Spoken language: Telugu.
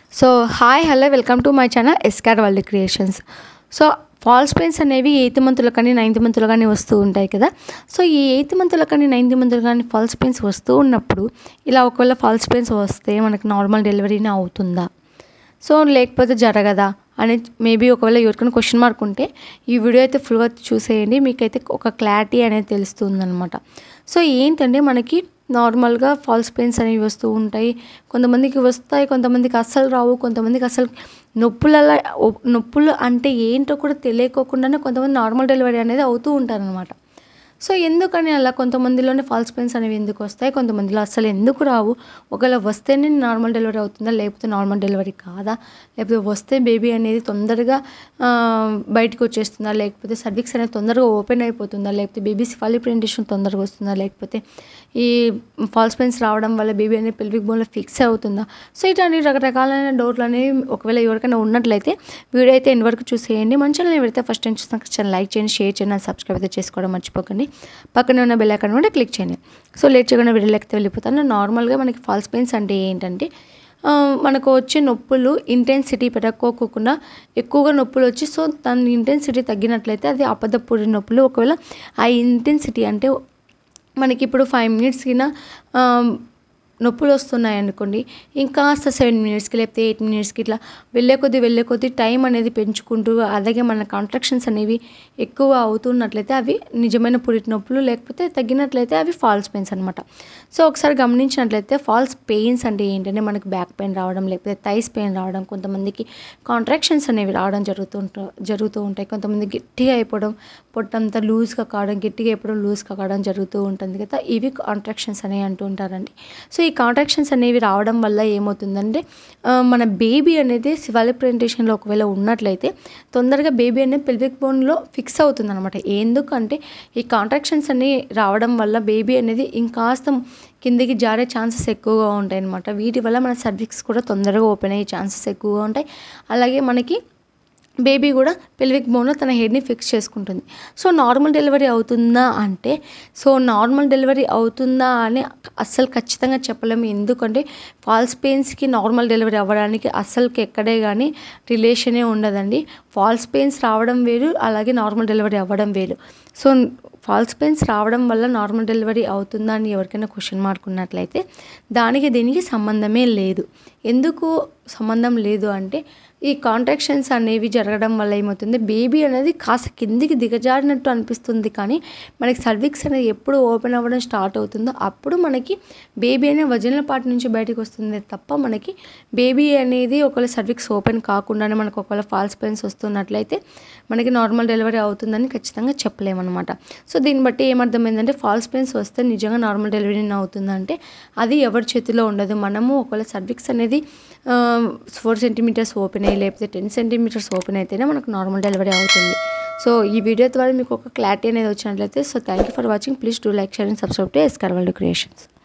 so hi hello welcome to my channel Escar world creations so false pains అనేవి ఎయిత్ మంత్లో కానీ నైన్త్ మంత్లో కానీ వస్తూ ఉంటాయి కదా సో ఈ ఎయిత్ మంత్లో కానీ నైన్త్ మంత్లో కానీ ఫాల్స్ పెయిన్స్ వస్తూ ఉన్నప్పుడు ఇలా ఒకవేళ ఫాల్స్ పెయిన్స్ వస్తే మనకి నార్మల్ డెలివరీనే అవుతుందా సో లేకపోతే జరగదా అని మేబీ ఒకవేళ ఎవరికైనా క్వశ్చన్ మార్క్ ఉంటే ఈ వీడియో అయితే ఫుల్గా చూసేయండి మీకైతే ఒక క్లారిటీ అనేది తెలుస్తుంది అనమాట సో ఏంటంటే మనకి నార్మల్గా ఫాల్స్ పెయిన్స్ అనేవి వస్తూ ఉంటాయి కొంతమందికి వస్తాయి కొంతమందికి అస్సలు రావు కొంతమందికి అసలు నొప్పులలో నొప్పులు అంటే ఏంటో కూడా తెలియకోకుండానే కొంతమంది నార్మల్ డెలివరీ అనేది అవుతూ ఉంటారనమాట సో ఎందుకని అలా కొంతమందిలోనే ఫాల్స్ పెయిన్స్ అనేవి ఎందుకు వస్తాయి కొంతమందిలో అసలు ఎందుకు రావు ఒకవేళ వస్తేనే నార్మల్ డెలివరీ అవుతుందా లేకపోతే నార్మల్ డెలివరీ కాదా లేకపోతే వస్తే బేబీ అనేది తొందరగా ఆ, బయటకు వచ్చేస్తుందా లేకపోతే సర్విక్స్ అనేది తొందరగా ఓపెన్ అయిపోతుందా లేకపోతే బేబీ సిఫాలి ప్రెంటేషన్ తొందరగా వస్తుందా లేకపోతే ఈ ఫాల్స్ పెయిన్స్ రావడం వల్ల బేబీ అనేది పెల్విక్ బోన్లో ఫిక్స్ అవుతుందా సో ఇట్లాంటి రకరకాలైన డౌట్లు అనేవి ఒకవేళ ఎవరికైనా ఉన్నట్లయితే వీడియో అయితే ఎండ్ వరకు చూసేయండి మన ఛానల్ ఎవరైతే ఫస్ట్ టైం చూసినా ఛానల్ లైక్ చేయండి షేర్ చేయండి సబ్స్క్రైబ్ అయితే చేసుకోవడం మర్చిపోకండి పక్కనే ఉన్న బెల్ ఐకాన్ కూడా క్లిక్ చేయండి సో లేట్ చేయకుండా వీడియోలోకి అయితే వెళ్ళిపోతాను నార్మల్గా మనకి ఫాల్స్ పెయిన్స్ అంటే ఏంటంటే ఆ, మనకు వచ్చే నొప్పులు ఇంటెన్సిటీ పెరగకోకుండా ఎక్కువగా నొప్పులు వచ్చి సో దాని ఇంటెన్సిటీ తగ్గినట్లయితే అది అబద్ధపూడి నొప్పులు ఒకవేళ ఆ ఇంటెన్సిటీ అంటే మనకి ఇప్పుడు ఫైవ్ మినిట్స్కిన నొప్పులు వస్తున్నాయి అనుకోండి ఇంకాస్త సెవెన్ మినిట్స్కి లేకపోతే ఎయిట్ మినిట్స్కి ఇట్లా వెళ్ళే కొద్దీ వెళ్ళే కొద్దీ టైం అనేది పెంచుకుంటూ అలాగే మన కాంట్రాక్షన్స్ అనేవి ఎక్కువ అవుతున్నట్లయితే అవి నిజమైన పురిటి నొప్పులు లేకపోతే తగ్గినట్లయితే అవి ఫాల్స్ పెయిన్స్ అనమాట సో ఒకసారి గమనించినట్లయితే ఫాల్స్ పెయిన్స్ అంటే ఏంటంటే మనకి బ్యాక్ పెయిన్ రావడం లేకపోతే థైస్ పెయిన్ రావడం కొంతమందికి కాంట్రాక్షన్స్ అనేవి రావడం జరుగుతూ ఉంటా జరుగుతూ ఉంటాయి కొంతమంది గట్టిగా అయిపోవడం పొట్టంతా లూజ్గా కావడం గట్టిగా అయిపోవడం లూజ్గా కావడం జరుగుతూ ఉంటుంది కదా ఇవి కాంట్రాక్షన్స్ అనేవి అంటూ ఉంటారండి సో ఈ కాంట్రాక్షన్స్ అనేవి రావడం వల్ల ఏమవుతుందంటే ఆ, మన బేబీ అనేది శివాలి ప్రెజెంటేషన్లో ఒకవేళ ఉన్నట్లయితే తొందరగా బేబీ అనేది పెల్విక్ బోన్లో ఫిక్స్ అవుతుంది అనమాట ఎందుకంటే ఈ కాంట్రాక్షన్స్ అన్ని రావడం వల్ల బేబీ అనేది ఇంకాస్త కిందికి జారే ఛాన్సెస్ ఎక్కువగా ఉంటాయి అనమాట వీటి వల్ల మన సర్విక్స్ కూడా తొందరగా ఓపెన్ అయ్యే ఛాన్సెస్ ఎక్కువగా ఉంటాయి అలాగే మనకి బేబీ కూడా పెల్విక్ బోన్లో తన హెడ్ని ఫిక్స్ చేసుకుంటుంది సో నార్మల్ డెలివరీ అవుతుందా అంటే సో నార్మల్ డెలివరీ అవుతుందా అని అస్సలు ఖచ్చితంగా చెప్పలేము ఎందుకంటే ఫాల్స్ పెయిన్స్కి నార్మల్ డెలివరీ అవ్వడానికి అస్సలకి ఎక్కడే కానీ రిలేషనే ఉండదండి ఫాల్స్ పెయిన్స్ రావడం వేరు అలాగే నార్మల్ డెలివరీ అవ్వడం వేరు సో ఫాల్స్ పెయిన్స్ రావడం వల్ల నార్మల్ డెలివరీ అవుతుందా అని ఎవరికైనా క్వశ్చన్ మార్క్ ఉన్నట్లయితే దానికి దీనికి సంబంధమే లేదు ఎందుకు సంబంధం లేదు అంటే ఈ కాంట్రాక్షన్స్ అనేవి జరగడం వల్ల ఏమవుతుంది బేబీ అనేది కాస్త కిందికి దిగజారినట్టు అనిపిస్తుంది కానీ మనకి సర్విక్స్ అనేది ఎప్పుడు ఓపెన్ అవ్వడం స్టార్ట్ అవుతుందో అప్పుడు మనకి బేబీ అనే వజనల పార్ట్ నుంచి బయటకు వస్తుంది తప్ప మనకి బేబీ అనేది ఒకవేళ సర్విక్స్ ఓపెన్ కాకుండానే మనకు ఒకవేళ ఫాల్స్ పెయిన్స్ వస్తున్నట్లయితే మనకి నార్మల్ డెలివరీ అవుతుందని ఖచ్చితంగా చెప్పలేమన్నమాట సో దీన్ని బట్టి ఏమర్థమైందంటే ఫాల్స్ పెయిన్స్ వస్తే నిజంగా నార్మల్ డెలివరీ అవుతుందంటే అది ఎవరి చేతిలో ఉండదు మనము ఒకవేళ సర్విక్స్ అనేది ఫోర్ సెంటీమీటర్స్ ఓపెన్ అయ్యి లేకపోతే టెన్ సెంటీమీటర్స్ ఓపెన్ అయితేనే మనకు నార్మల్ డెలివరీ అవుతుంది సో ఈ వీడియో ద్వారా మీకు ఒక క్లారిటీ అనేది వచ్చినట్లయితే so thank you for watching please do like share and subscribe to Escar world creations